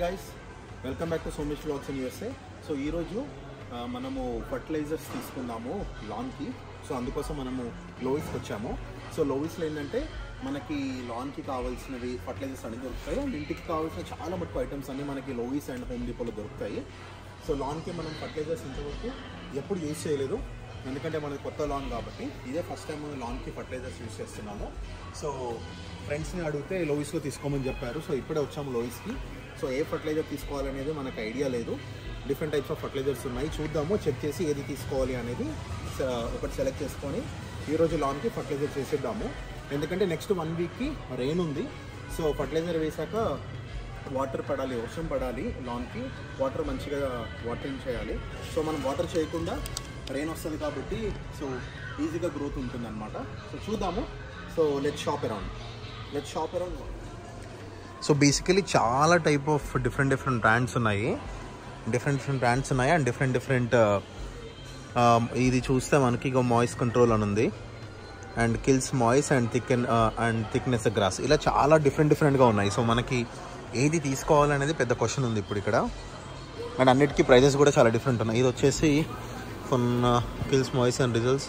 Guys welcome back to Somesh vlogs in USA so ఈరోజు ఆ, మనము ఫర్టిలైజర్స్ తీసుకున్నాము లాన్కి సో అందుకోసం మనము లోయిస్కి వచ్చాము సో లోయిస్లో ఏంటంటే మనకి లాన్కి కావాల్సినవి ఫర్టిలైజర్స్ అన్ని దొరుకుతాయి అండ్ ఇంటికి కావాల్సిన చాలా మటుకు ఐటమ్స్ అన్ని మనకి లోయిస్ అండ్ హోమ్ డిపోలో దొరుకుతాయి సో లాన్కి మనం ఫర్టిలైజర్స్ ఇంతవరకు ఎప్పుడు యూజ్ చేయలేదు ఎందుకంటే మనది కొత్త లాన్ కాబట్టి ఇదే ఫస్ట్ టైం లాన్కి ఫర్టిలైజర్స్ యూజ్ చేస్తున్నాము సో ఫ్రెండ్స్ని అడిగితే లోయిస్లో తీసుకోమని చెప్పారు సో ఇప్పుడే వచ్చాము లోయిస్కి సో ఏ ఫర్టిలైజర్ తీసుకోవాలనేది మనకు ఐడియా లేదు డిఫరెంట్ టైప్స్ ఆఫ్ ఫర్టిలైజర్స్ ఉన్నాయి చూద్దాము చెక్ చేసి ఏది తీసుకోవాలి అనేది స- ఒకటి సెలెక్ట్ చేసుకొని ఈరోజు లాన్కి ఫర్టిలైజర్ చేసేద్దాము ఎందుకంటే నెక్స్ట్ వన్ వీక్కి రెయిన్ ఉంది సో ఫర్టిలైజర్ వేసాక వాటర్ పడాలి వర్షం పడాలి లాన్కి వాటర్ మంచిగా వాటరింగ్ చేయాలి సో మనం వాటర్ చేయకుండా రెయిన్ వస్తుంది కాబట్టి సో ఈజీగా గ్రోత్ ఉంటుంది అనమాట సో చూద్దాము so let shop around let shop around so basically చాలా type of different different brands ఉన్నాయి డిఫరెంట్ డిఫరెంట్ బ్రాండ్స్ ఉన్నాయి అండ్ డిఫరెంట్ డిఫరెంట్ ఇది చూస్తే మనకి ఇక మాయిస్ కంట్రోల్ అని ఉంది and kills moss and thick and thickness grass ఇలా చాలా డిఫరెంట్ డిఫరెంట్గా ఉన్నాయి సో మనకి ఏది తీసుకోవాలనేది పెద్ద క్వశ్చన్ ఉంది ఇప్పుడు ఇక్కడ అండ్ అన్నిటికీ ప్రైజెస్ కూడా చాలా డిఫరెంట్ ఉన్నాయి ఇది వచ్చేసి fun kills moss and results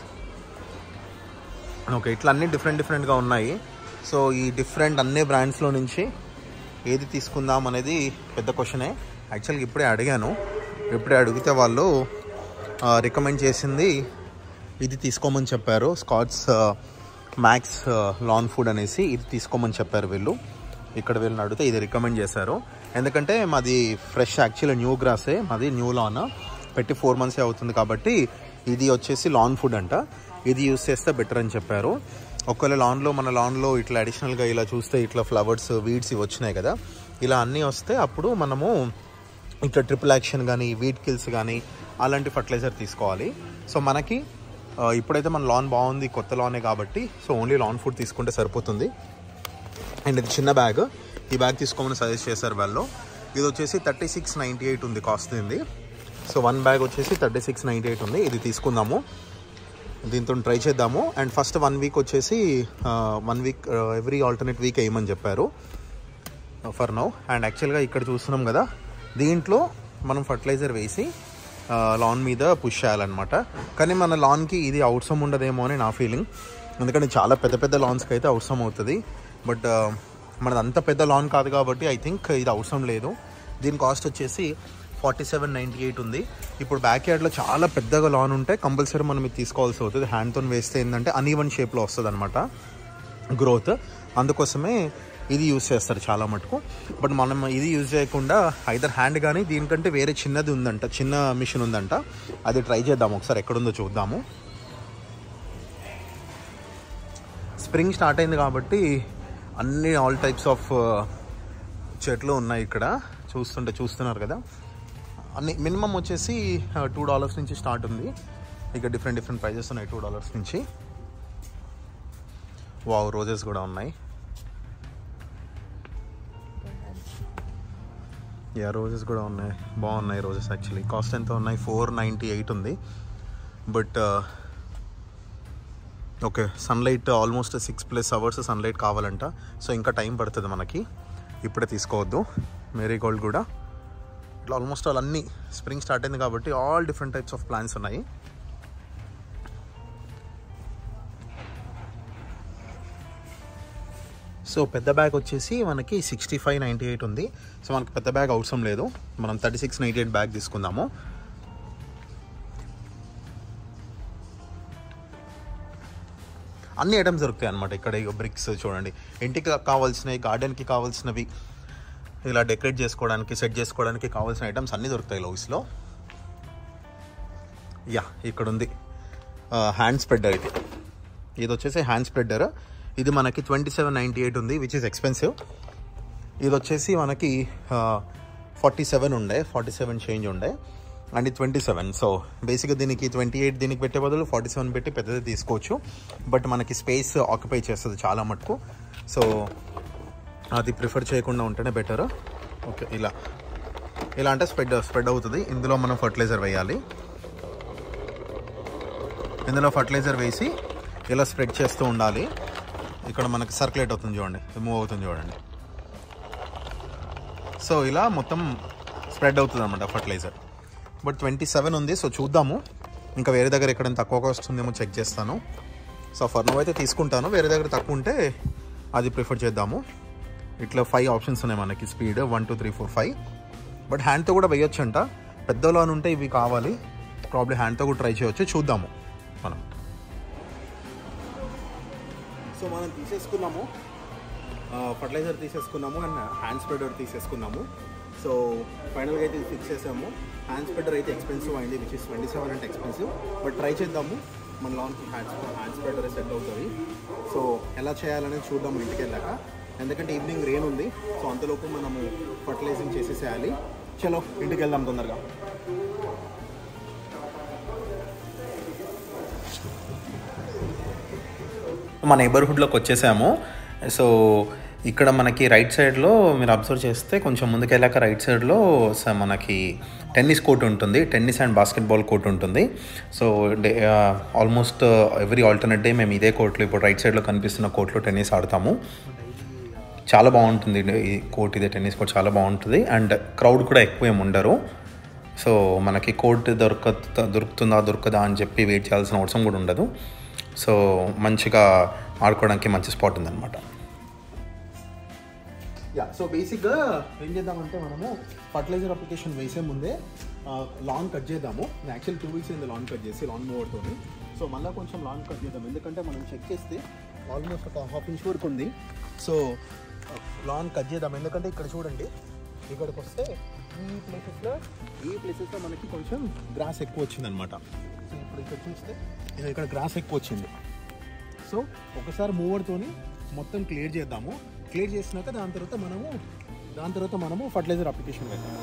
okay ఇట్లా అన్ని డిఫరెంట్ డిఫరెంట్గా ఉన్నాయి సో ఈ డిఫరెంట్ అన్ని బ్రాండ్స్లో నుంచి ఏది తీసుకుందాం అనేది పెద్ద క్వశ్చనే యాక్చువల్గా ఇప్పుడే అడిగాను ఇప్పుడే అడిగితే వాళ్ళు రికమెండ్ చేసింది ఇది తీసుకోమని చెప్పారు స్కాట్స్ మ్యాక్స్ లాన్ ఫుడ్ అనేసి ఇది తీసుకోమని చెప్పారు వీళ్ళు ఇక్కడ వీళ్ళని అడిగితే ఇది రికమెండ్ చేశారు ఎందుకంటే మాది ఫ్రెష్ యాక్చువల్లీ న్యూ గ్రాసే మాది న్యూ లాన్ పెట్టి ఫోర్ మంత్సే అవుతుంది కాబట్టి ఇది వచ్చేసి లాన్ ఫుడ్ అంట ఇది యూస్ చేస్తే బెటర్ అని చెప్పారు ఒకవేళ లాన్లో మన లాన్లో ఇట్లా అడిషనల్గా ఇలా చూస్తే ఇట్లా ఫ్లవర్స్ వీడ్స్ ఇవి వచ్చినాయి కదా ఇలా అన్నీ వస్తే అప్పుడు మనము ఇట్లా ట్రిపుల్ యాక్షన్ కానీ వీట్ కిల్స్ కానీ అలాంటి ఫర్టిలైజర్ తీసుకోవాలి సో మనకి ఆ, ఇప్పుడైతే మన లాన్ బాగుంది కొత్త లానే కాబట్టి సో ఓన్లీ లాన్ ఫుడ్ తీసుకుంటే సరిపోతుంది అండ్ ఇది చిన్న బ్యాగ్ ఈ బ్యాగ్ తీసుకోమని సజెస్ట్ చేశారు వాళ్ళు ఇది వచ్చేసి థర్టీ సిక్స్ నైంటీ ఎయిట్ ఉంది కాస్ట్ దీనిది సో వన్ బ్యాగ్ వచ్చేసి థర్టీ సిక్స్ నైంటీ ఎయిట్ ఉంది ఇది తీసుకుందాము దీంతో ట్రై చేద్దాము అండ్ ఫస్ట్ వన్ వీక్ వచ్చేసి one week every alternate week వేయమని చెప్పారు ఫర్ నౌ అండ్ యాక్చువల్గా ఇక్కడ చూస్తున్నాం కదా దీంట్లో మనం ఫర్టిలైజర్ వేసి లాన్ మీద పుష్ చేయాలన్నమాట కానీ మన లాన్కి ఇది అవసరం ఉండదేమో అని నా ఫీలింగ్ ఎందుకంటే చాలా పెద్ద పెద్ద లాన్స్కి అయితే అవసరం అవుతుంది బట్ మనది అంత పెద్ద లాన్ కాదు కాబట్టి ఐ థింక్ ఇది అవసరం లేదు దీని కాస్ట్ వచ్చేసి ఫార్టీ సెవెన్ నైంటీ ఎయిట్ ఉంది ఇప్పుడు బ్యాక్ యార్డ్లో చాలా పెద్దగా లాన్ ఉంటే కంపల్సరీ మనం ఇది తీసుకోవాల్సి అవుతుంది హ్యాండ్తో వేస్తే ఏంటంటే అన్ఈవన్ షేప్లో వస్తుంది అనమాట గ్రోత్ అందుకోసమే ఇది యూజ్ చేస్తారు చాలా మటుకు బట్ మనం ఇది యూజ్ చేయకుండా ఐదర్ హ్యాండ్ కానీ దీనికంటే వేరే చిన్నది ఉందంట చిన్న మిషన్ ఉందంట అది ట్రై చేద్దాం ఒకసారి ఎక్కడుందో చూద్దాము స్ప్రింగ్ స్టార్ట్ అయింది కాబట్టి అన్ని ఆల్ టైప్స్ ఆఫ్ చెట్లు ఉన్నాయి ఇక్కడ చూస్తుంటే చూస్తున్నారు కదా అన్ని మినిమం వచ్చేసి టూ డాలర్స్ నుంచి స్టార్ట్ ఉంది ఇక డిఫరెంట్ డిఫరెంట్ ప్రైజెస్ ఉన్నాయి టూ డాలర్స్ నుంచి వావ్ రోజెస్ కూడా ఉన్నాయి యా రోజెస్ కూడా ఉన్నాయి బాగున్నాయి రోజెస్ యాక్చువల్లీ కాస్ట్ ఎంత ఉన్నాయి ఫోర్ నైంటీ ఎయిట్ ఉంది but okay sunlight almost six plus hours sunlight కావాలంట సో ఇంకా టైం పడుతుంది మనకి ఇప్పుడే తీసుకోవద్దు మేరీగోల్డ్ కూడా ఇట్లా ఆల్మోస్ట్ ఆల్ అన్ని స్ప్రింగ్ స్టార్ట్ అయింది కాబట్టి all different types of plants ఉన్నాయి సో పెద్ద బ్యాగ్ వచ్చేసి మనకి సిక్స్టీ ఫైవ్ నైంటీ ఎయిట్ ఉంది సో మనకి పెద్ద బ్యాగ్ అవసరం లేదు మనం thirty six ninety eight bag తీసుకుందాము అన్ని ఐటమ్స్ దొరుకుతాయి అనమాట ఇక్కడ ఇక బ్రిక్స్ చూడండి ఇంటికి కావాల్సినవి గార్డెన్కి కావాల్సినవి ఇలా డెకరేట్ చేసుకోవడానికి సెట్ చేసుకోవడానికి కావాల్సిన ఐటమ్స్ అన్నీ దొరుకుతాయి లోయిస్లో యా ఇక్కడ ఉంది హ్యాండ్ స్ప్రెడ్డర్ ఇది ఇది వచ్చేసి హ్యాండ్ స్ప్రెడ్డర్ ఇది మనకి ట్వంటీ సెవెన్ నైంటీ ఎయిట్ ఉంది విచ్ ఇస్ ఎక్స్పెన్సివ్ ఇది వచ్చేసి మనకి ఫార్టీ సెవెన్ ఉండే ఫార్టీ సెవెన్ చేంజ్ ఉండే అండ్ ఇది ట్వంటీ సెవెన్ సో బేసిక్గా దీనికి ట్వంటీ ఎయిట్ దీనికి పెట్టే బదులు ఫార్టీ సెవెన్ పెట్టి పెద్దది తీసుకోవచ్చు బట్ మనకి స్పేస్ ఆక్యుపై చేస్తుంది చాలా మటుకు సో అది ప్రిఫర్ చేయకుండా ఉంటేనే బెటర్ ఓకే ఇలా ఇలా అంటే స్ప్రెడ్ స్ప్రెడ్ అవుతుంది ఇందులో మనం ఫర్టిలైజర్ వేయాలి ఇందులో ఫర్టిలైజర్ వేసి ఇలా స్ప్రెడ్ చేస్తూ ఉండాలి ఇక్కడ మనకి సర్క్యులేట్ అవుతుంది చూడండి మూవ్ అవుతుంది చూడండి సో ఇలా మొత్తం స్ప్రెడ్ అవుతుంది అనమాట ఫర్టిలైజర్ బట్ ట్వంటీ సెవెన్ ఉంది సో చూద్దాము ఇంకా వేరే దగ్గర ఎక్కడైనా తక్కువగా వస్తుందేమో చెక్ చేస్తాను సో ఫర్ నో అయితే తీసుకుంటాను వేరే దగ్గర తక్కువ ఉంటే అది ప్రిఫర్ చేద్దాము ఇట్లా ఫైవ్ ఆప్షన్స్ ఉన్నాయి మనకి speed one two three four five but హ్యాండ్తో కూడా వేయొచ్చు అంట పెద్దలో ఉంటే ఇవి కావాలి ప్రాబ్లీ హ్యాండ్తో కూడా ట్రై చేయొచ్చు చూద్దాము మనం సో మనం తీసేసుకున్నాము ఫర్టిలైజర్ తీసేసుకున్నాము అండ్ హ్యాండ్ స్ప్రెడర్ తీసేసుకున్నాము సో ఫైనల్గా అయితే ఫిక్స్ చేసాము హ్యాండ్ స్ప్రెడర్ అయితే ఎక్స్పెన్సివ్ అయింది విచ్ ఇస్ ట్వంటీ సెవెన్ అంటే ఎక్స్పెన్సివ్ బట్ ట్రై చేద్దాము మన లాన్కి హ్యాండ్ హ్యాండ్ స్ప్రెడర్ సెట్ అవుతుంది సో ఎలా చేయాలనేది చూద్దాము ఇంటికి వెళ్ళాక ఎందుకంటే ఈవినింగ్ రెయిన్ ఉంది సో అంతలోపు మనము ఫర్టిలైజింగ్ చేసేసేయాలి చలో ఇంటికి వెళ్దాం తొందరగా మా నైబర్హుడ్లోకి వచ్చేసాము సో ఇక్కడ మనకి రైట్ సైడ్లో మీరు అబ్జర్వ్ చేస్తే కొంచెం ముందుకెళ్ళాక రైట్ సైడ్లో స- మనకి టెన్నిస్ కోర్ట్ ఉంటుంది టెన్నిస్ అండ్ బాస్కెట్బాల్ కోర్ట్ ఉంటుంది so day almost every alternate day మేము ఇదే కోర్ట్లో ఇప్పుడు రైట్ సైడ్లో కనిపిస్తున్న కోర్ట్లో టెన్నిస్ ఆడతాము చాలా బాగుంటుంది ఈ కోర్ట్ ఇదే టెన్నిస్ కోర్ట్ చాలా బాగుంటుంది అండ్ క్రౌడ్ కూడా ఎక్కువ ఏమి ఉండరు సో మనకి కోర్ట్ దొరక దొరుకుతుందా దొరకదా అని చెప్పి వెయిట్ చేయాల్సిన అవసరం కూడా ఉండదు సో మంచిగా ఆడుకోవడానికి మంచి స్పాట్ ఉందన్నమాట యా సో బేసిక్గా ఏం చేద్దామంటే మనము ఫర్టిలైజర్ అప్లికేషన్ వేసే ముందే లాన్ కట్ చేద్దాము యాక్చువల్ టూ వీక్స్ అయింది లాన్ కట్ చేసి లాన్ మూవర్తో సో మళ్ళీ కొంచెం లాన్ కట్ చేద్దాం ఎందుకంటే మనం చెక్ చేస్తే ఆల్మోస్ట్ ఒక హాఫ్ ఇంచ్ వరకు ఉంది సో లాన్ కట్ చేద్దాం ఎందుకంటే ఇక్కడ చూడండి ఇక్కడికి వస్తే ఈ ప్లేసెస్లో ఈ ప్లేసెస్లో మనకి కొంచెం గ్రాస్ ఎక్కువ వచ్చింది అనమాట సో ఇప్పుడు ఇక్కడ చూస్తే ఇది ఇక్కడ గ్రాస్ ఎక్కువ వచ్చింది సో ఒకసారి మూవర్తోని మొత్తం క్లియర్ చేద్దాము క్లియర్ చేసినాక దాని తర్వాత మనము దాని తర్వాత మనము ఫర్టిలైజర్ అప్లికేషన్ వేద్దాం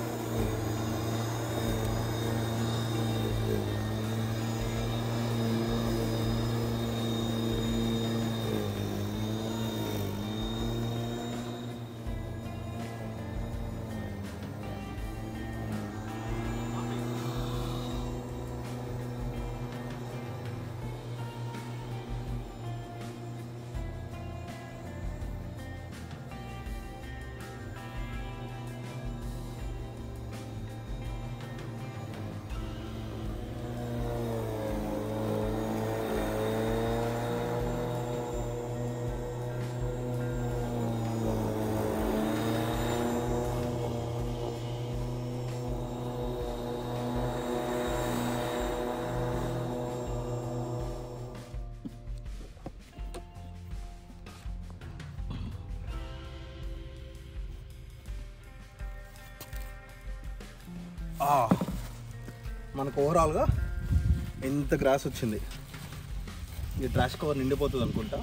మనకు ఓవరాల్గా ఎంత గ్రాస్ వచ్చింది ఈ ట్రాష్ కవర్ నిండిపోతుంది అనుకుంటా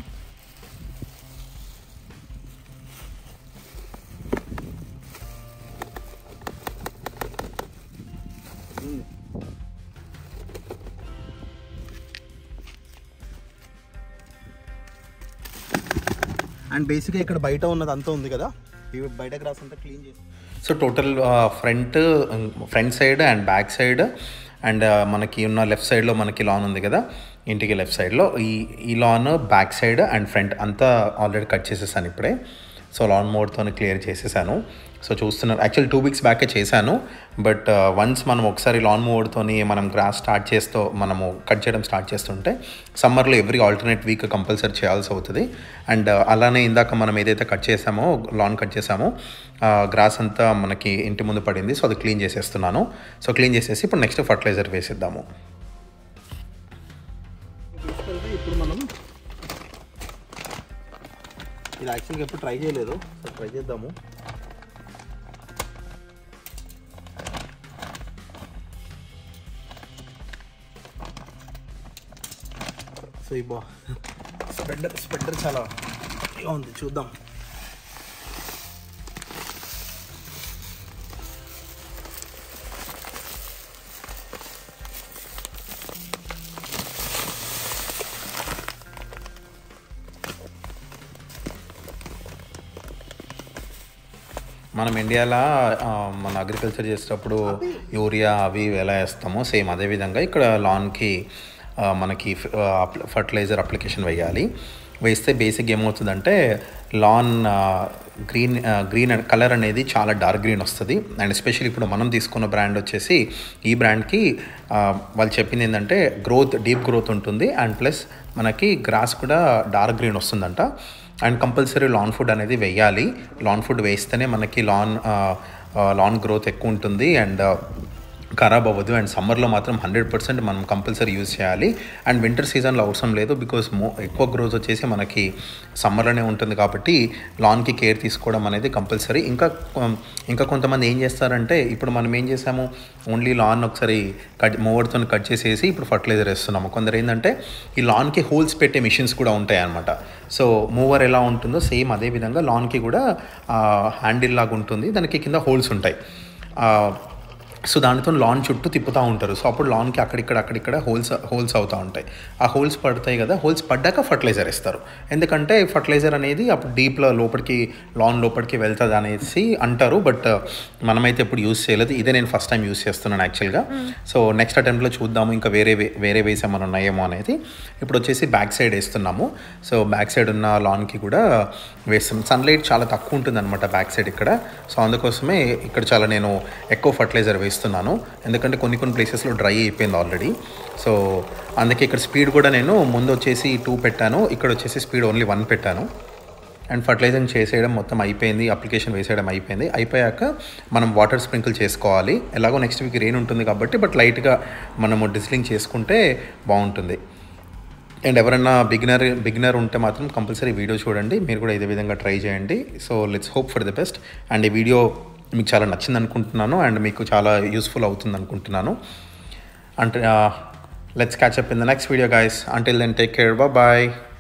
ఉంది. అండ్ బేసిక్గా ఇక్కడ బయట ఉన్నది అంతా ఉంది కదా ఇవి బయట గ్రాస్ అంతా క్లీన్ చేసి so total front front side and back side and మనకి ఉన్న లెఫ్ట్ సైడ్లో మనకి లాన్ ఉంది కదా ఇంటికి లెఫ్ట్ సైడ్లో ఈ ఈ lawn back side and front అంతా ఆల్రెడీ కట్ చేసేసాను ఇప్పుడే సో లాన్ మోడ్తో క్లియర్ చేసేసాను సో చూస్తున్నారు యాక్చువల్ టూ వీక్స్ బ్యాకే చేశాను బట్ వన్స్ మనం ఒకసారి లాన్ మోడ్తో మనం గ్రాస్ స్టార్ట్ చేస్తూ మనము కట్ చేయడం స్టార్ట్ చేస్తుంటే సమ్మర్లో ఎవ్రీ ఆల్టర్నేట్ వీక్ కంపల్సరీ చేయాల్సి అవుతుంది అండ్ అలానే ఇందాక మనం ఏదైతే కట్ చేసామో లాన్ కట్ చేసామో గ్రాస్ అంతా మనకి ఇంటి ముందు పడింది సో అది క్లీన్ చేసేస్తున్నాను సో క్లీన్ చేసేసి ఇప్పుడు నెక్స్ట్ ఫర్టిలైజర్ వేసిద్దాము ఇప్పుడు మనం ఇది యాక్చువల్గా ఎప్పుడు ట్రై చేయలేదు సో ట్రై చేద్దాము సో ఈ బా స్ప్రెడర్ స్ప్రెడర్ చాలా ఇలా ఉంది చూద్దాం మనం ఇండియాలో ఆ, మన అగ్రికల్చర్ చేసేటప్పుడు యూరియా అవి ఇవి ఎలా వేస్తామో సేమ్ అదే విధంగా ఇక్కడ లాన్కి ఆ, మనకి ఫర్టిలైజర్ అప్లికేషన్ వేయాలి వేస్తే బేసిక్ ఏమవుతుందంటే లాన్ గ్రీన్ గ్రీన్ కలర్ అనేది చాలా డార్క్ గ్రీన్ వస్తుంది అండ్ ఎస్పెషల్లీ ఇప్పుడు మనం తీసుకున్న బ్రాండ్ వచ్చేసి ఈ బ్రాండ్కి ఆ, వాళ్ళు చెప్పింది ఏంటంటే గ్రోత్ డీప్ గ్రోత్ ఉంటుంది అండ్ ప్లస్ మనకి గ్రాస్ కూడా డార్క్ గ్రీన్ వస్తుందంట అండ్ కంపల్సరీ లాన్ ఫుడ్ అనేది వేయాలి లాన్ ఫుడ్ వేస్తేనే మనకి లాన్ లాన్ గ్రోత్ ఎక్కువ ఉంటుంది అండ్ ఖరాబ్ అవ్వదు అండ్ సమ్మర్లో మాత్రం హండ్రెడ్ పర్సెంట్ మనం కంపల్సరీ యూజ్ చేయాలి అండ్ వింటర్ సీజన్లో అవసరం లేదు బికాస్ మో ఎక్కువ గ్రోత్ వచ్చేసి మనకి సమ్మర్లోనే ఉంటుంది కాబట్టి లాన్కి కేర్ తీసుకోవడం అనేది కంపల్సరీ ఇంకా కొం- ఇంకా కొంతమంది ఏం చేస్తారంటే ఇప్పుడు మనం ఏం చేసాము ఓన్లీ లాన్ ఒకసారి కట్ మూవర్తో కట్ చేసేసి ఇప్పుడు ఫర్టిలైజర్ వేస్తున్నాము కొందరు ఏంటంటే ఈ లాన్కి హోల్స్ పెట్టే మిషన్స్ కూడా ఉంటాయి అన్నమాట సో మూవర్ ఎలా ఉంటుందో సేమ్ అదే విధంగా లాన్కి కూడా హ్యాండిల్ లాగా ఉంటుంది దానికి కింద హోల్స్ ఉంటాయి ఆ, సో దానితో లాన్ చుట్టూ తిప్పుతూ ఉంటారు సో అప్పుడు లాన్కి అక్కడిక్కడ అక్కడిక్కడ హోల్స్ హోల్స్ అవుతూ ఉంటాయి ఆ హోల్స్ పడతాయి కదా హోల్స్ పడ్డాక ఫర్టిలైజర్ ఇస్తారు ఎందుకంటే ఫర్టిలైజర్ అనేది అప్పుడు డీప్లో లోపలికి లాన్ లోపలికి వెళ్తుంది అనేసి అంటారు బట్ మనమైతే ఇప్పుడు యూస్ చేయలేదు ఇదే నేను ఫస్ట్ టైం యూస్ చేస్తున్నాను యాక్చువల్గా సో నెక్స్ట్ అటెంప్ట్లో చూద్దాము ఇంకా వేరే వే- వేరే వేస్ ఏమైనా ఉన్నాయేమో అనేది ఇప్పుడు వచ్చేసి బ్యాక్ సైడ్ వేస్తున్నాము సో బ్యాక్ సైడ్ ఉన్న లాన్కి కూడా వేస్తాం సన్లైట్ చాలా తక్కువ ఉంటుంది అనమాట బ్యాక్ సైడ్ ఇక్కడ సో అందుకోసమే ఇక్కడ చాలా నేను ఎక్కువ ఫర్టిలైజర్ వేస్తున్నాను ఎందుకంటే కొన్ని కొన్ని ప్లేసెస్లో డ్రై అయిపోయింది ఆల్రెడీ సో అందుకే ఇక్కడ స్పీడ్ కూడా నేను ముందు వచ్చేసి టూ పెట్టాను ఇక్కడ వచ్చేసి స్పీడ్ ఓన్లీ వన్ పెట్టాను అండ్ ఫర్టిలైజింగ్ చేసేయడం మొత్తం అయిపోయింది అప్లికేషన్ వేసేయడం అయిపోయింది అయిపోయాక మనం వాటర్ స్ప్రింకిల్ చేసుకోవాలి ఎలాగో నెక్స్ట్ వీక్ రెయిన్ ఉంటుంది కాబట్టి బట్ లైట్గా మనము డిస్లింగ్ చేసుకుంటే బాగుంటుంది అండ్ ఎవరైనా బిగినర్ బిగినర్ ఉంటే మాత్రం కంపల్సరీ వీడియో చూడండి మీరు కూడా ఇదే విధంగా ట్రై చేయండి so let's hope for the best and ఈ వీడియో మీకు చాలా నచ్చింది అనుకుంటున్నాను అండ్ మీకు చాలా యూస్ఫుల్ అవుతుంది అనుకుంటున్నాను అంటే let's catch up in the next video guys until then take care bye